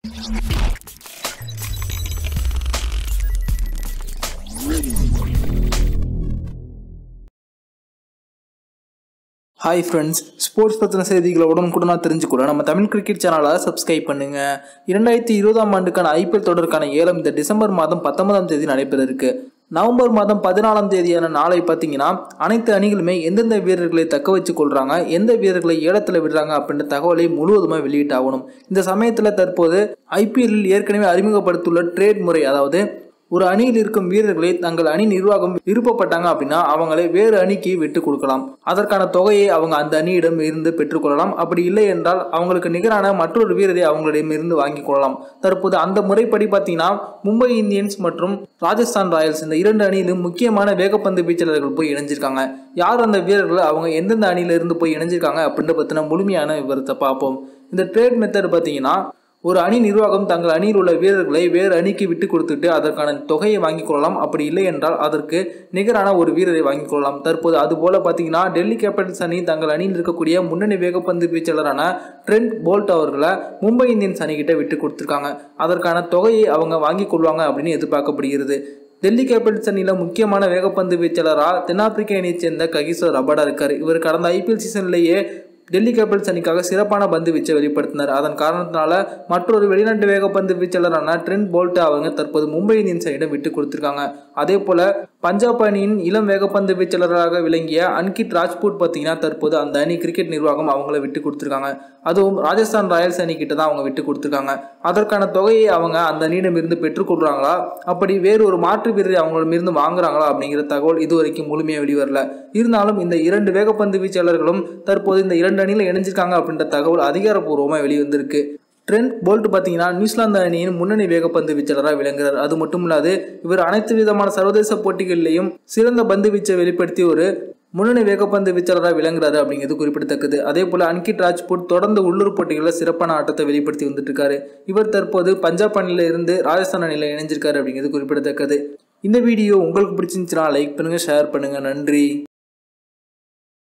hi friends sports பற்றின செய்திகளை உடனுக்குடனாக தெரிஞ்சுக்கூட நம்ம தமிழ் கிரிக்கெட் சேனலை சப்ஸ்கிரைப் பண்ணுங்க இரண்டாயிரத்தி இருபதாம் ஆண்டுக்கான ஐபிஎல் தொடருக்கான ஏலம் இந்த டிசம்பர் மாதம் பத்தொன்பதாம் தேதி நடைபெற இருக்கு நவம்பர் மாதம் பதினாலாம் தேதியான நாளை பார்த்தீங்கன்னா அனைத்து அணிகளுமே எந்தெந்த வீரர்களை தக்க வச்சு கொள்றாங்க எந்த வீரர்களை ஏலத்தில் விடுறாங்க அப்படின்ற தகவலை முழுவதுமாக வெளியிட்டாகணும் இந்த சமயத்தில் தற்போது ஐபிஎல்லில் ஏற்கனவே அறிமுகப்படுத்தியுள்ள ட்ரேட் முறை அதாவது ஒரு அணியில் இருக்கும் வீரர்களை தங்கள் அணி நிர்வாகம் விருப்பப்பட்டாங்க அப்படின்னா அவங்களை வேறு அணிக்கு விட்டு கொடுக்கலாம் அதற்கான தொகையை அவங்க அந்த அணியிடம் இருந்து பெற்றுக்கொள்ளலாம் அப்படி இல்லை என்றால் அவங்களுக்கு நிகரான மற்றொரு வீரரை அவங்களிடமிருந்து வாங்கி கொள்ளலாம் தற்போது அந்த முறைப்படி பார்த்தீங்கன்னா மும்பை இந்தியன்ஸ் மற்றும் ராஜஸ்தான் ராயல்ஸ் இந்த இரண்டு அணியிலும் முக்கியமான வேகப்பந்து வீச்சாளர்கள் போய் இணைஞ்சிருக்காங்க யார் அந்த வீரர்கள் அவங்க எந்தெந்த அணியில இருந்து போய் இணைஞ்சிருக்காங்க அப்படின்ற பற்றின முழுமையான விவரத்தை பார்ப்போம் இந்த ட்ரேட் மெத்தட் பார்த்தீங்கன்னா ஒரு அணி நிர்வாகம் தங்கள் அணியில் உள்ள வீரர்களை வேறு அணிக்கு விட்டு கொடுத்துட்டு அதற்கான தொகையை வாங்கிக் கொள்ளலாம் அப்படி இல்லை என்றால் அதற்கு நிகரான ஒரு வீரரை வாங்கிக் கொள்ளலாம் தற்போது அதுபோல பார்த்தீங்கன்னா டெல்லி கேபிட்டல்ஸ் அணி தங்கள் அணியில் இருக்கக்கூடிய முன்னணி வேகப்பந்து வீச்சாளரான ட்ரெண்ட் போல்ட் அவர்களை மும்பை இந்தியன்ஸ் அணிகிட்ட விட்டு கொடுத்துருக்காங்க அதற்கான தொகையை அவங்க வாங்கிக் கொள்வாங்க அப்படின்னு எதிர்பார்க்கப்படுகிறது டெல்லி கேபிட்டல்ஸ் அணியில் முக்கியமான வேகப்பந்து வீச்சாளராக தென்னாப்பிரிக்க அணியைச் சேர்ந்த ககிசோ ரபாடா இருக்கார் இவர் கடந்த ஐபிஎல் சீசன்லேயே டெல்லி கேபிட்டல்ஸ் அணிக்காக சிறப்பான பந்து வீச்சை வெளிப்படுத்தினார் அதன் காரணத்தினால மற்றொரு வெளிநாட்டு வேகப்பந்து வீச்சாளரான ட்ரெண்ட் போல்ட்டை அவங்க தற்போது மும்பை இந்தியன்ஸ் அணியிடம் விட்டு கொடுத்துருக்காங்க அதே போல பஞ்சாப் அணியின் இளம் வேகப்பந்து வீச்சாளராக விளங்கிய அன்கிட் ராஜ்பூட் பார்த்தீங்கன்னா தற்போது அந்த அணி கிரிக்கெட் நிர்வாகம் அவங்கள விட்டு கொடுத்துருக்காங்க அதுவும் ராஜஸ்தான் ராயல்ஸ் அணி கிட்ட தான் அவங்க விட்டு கொடுத்துருக்காங்க அதற்கான தொகையை அவங்க அந்த அணியிடமிருந்து பெற்றுக்கொள்றாங்களா அப்படி வேறு ஒரு மாற்று வீரரை அவங்களிடமிருந்து வாங்குறாங்களா அப்படிங்கிற தகவல் இதுவரைக்கும் முழுமையாக வெளிவரல இருந்தாலும் இந்த இரண்டு வேகப்பந்து வீச்சாளர்களும் தற்போது இந்த இரண்டு அணியில் இணைஞ்சிருக்காங்க அப்படின்ற தகவல் அதிகாரப்பூர்வமாக வெளிவந்திருக்கு ட்ரெண்ட் போல்ட் பார்த்தீங்கன்னா நியூசிலாந்து அணியின் முன்னணி வேகப்பந்து வீச்சாளராக விளங்குகிறார் அது மட்டும் இல்லாது இவர் அனைத்து விதமான சர்வதேச போட்டிகளிலேயும் சிறந்த பந்து வீச்சை வெளிப்படுத்தி ஒரு முன்னணி வேகப்பந்து வீச்சாளராக விளங்குறாரு அப்படிங்கிறது குறிப்பிடத்தக்கது அதே போல அன்கிட் ராஜ்புட் தொடர்ந்து உள்ளூர் போட்டிகளில் சிறப்பான ஆட்டத்தை வெளிப்படுத்தி வந்துட்டு இருக்காரு இவர் தற்போது பஞ்சாப் அணியில இருந்து ராஜஸ்தான் அணியில் இணைஞ்சிருக்காரு அப்படிங்கிறது குறிப்பிடத்தக்கது இந்த வீடியோ உங்களுக்கு பிடிச்சிருந்துச்சுன்னா லைக் பண்ணுங்க ஷேர் பண்ணுங்க நன்றி